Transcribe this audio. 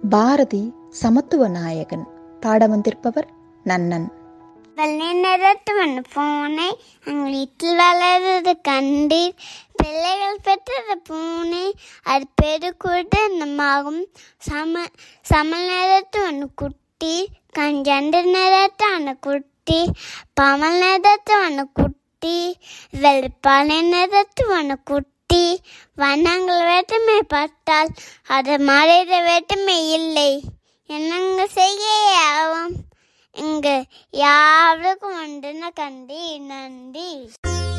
பாரதி சமத்துவ நாயகன் பாட வந்திருப்பவர் நன்னன் வெள்ளை நிறத்துவன் பூனை எங்கள் வீட்டில் வளர்றது கண்டீர் பிள்ளைகள் பெற்றது பூனை அது பெருக்குடனமாகும் சம சமல் நிறத்துவன் குட்டி கஞ்சண்டு நிறத்தான குட்டி பமல் நிறத்துவன் குட்டி வெள்ளிப்பாலை நிறத்துவன் குட்டி வண்ணங்கள் வேற்றுமை பார்த்தால் அது மறைத வேற்றுமை இல்லை என்னங்க செய்ய ஆகும் இங்கு யாருக்கும் உண்டுன கண்டி நன்றி